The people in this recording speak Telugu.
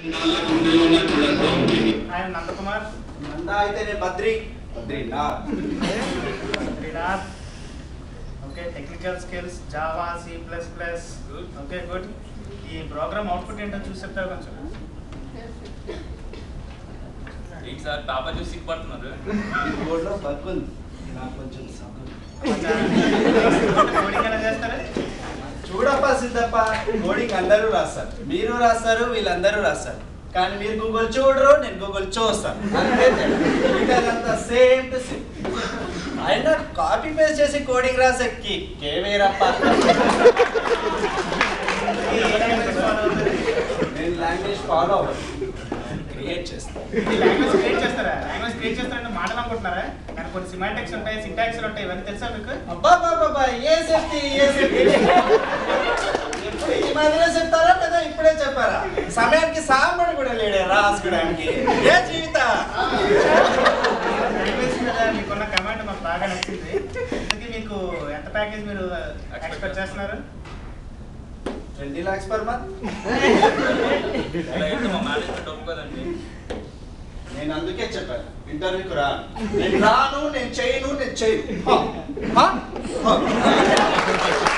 ఆయన నందకుమార్ నందా అయితే నేను Badri Badrinath Srinath okay technical skills Java C plus plus okay good ఈ ప్రోగ్రామ్ అవుట్పుట్ ఏంటో చూసి చెప్తారు కొంచెం ఏంటి సార్ పేపర్ చూసి సిగ్గుపడుతున్నారు ఈ బోర్డులో బగ్ ఉంది నాకు కొంచెం సగం కోడింగ్ ఎలా చేస్తారా చూడప్ప సిద్ధప్ప కోడింగ్ అందరూ రాస్తారు మీరు రాస్తారు వీళ్ళందరూ రాస్తారు కానీ మీరు గూగుల్ చూడరు నేను గూగుల్ చూస్తాను అంతే మిగతాదంతా సేమ్ టు సేమ్ అయినా కాపీ పేస్ట్ చేసి కోడింగ్ రాసే కే వేరప్ప ఏ లాంగ్వేజ్ ఫాలో అవుతుంది నేను లాంగ్వేజ్ ఫాలో అవ్వను క్రియేట్ చేస్తాను ఈ లాంగ్వేజ్ క్రియేట్ చేస్తారా లాంగ్వేజ్ క్రియేట్ చేస్తారంటే మాటలు అనుకుంటున్నారా కానీ కొన్ని సిమాటిక్స్ ఉంటాయి సింటాక్స్ ఉంటాయి ఇవన్నీ తెలుసా మీకు అబ్బా బాబా ఏ సేఫ్టీ ఏ సేఫ్టీ ఎప్పుడు ఈ మధ్యలో చెప్తారా లేదా ఇప్పుడే చెప్పారా సమయానికి సాంబడు కూడా లేడే రాసుకోవడానికి ఏ జీవిత లాంగ్వేజ్ మీద మీకున్న కమాండ్ మాకు బాగా నచ్చింది ఇంతకీ మీకు ఎంత ప్యాకేజ్ మీరు ఎక్స్పెక్ట్ చేస్తున్నారు ట్వంటీ లాక్స్ పర్ మంత్ ఇలా అయితే మా మేనేజ్మెంట్ ఒప్పుకోదండి నేను అందుకే చెప్పాను ఇంటర్వ్యూకి రాను నేను రాను నేను చేయను నేను చేయను హ, హ, హ.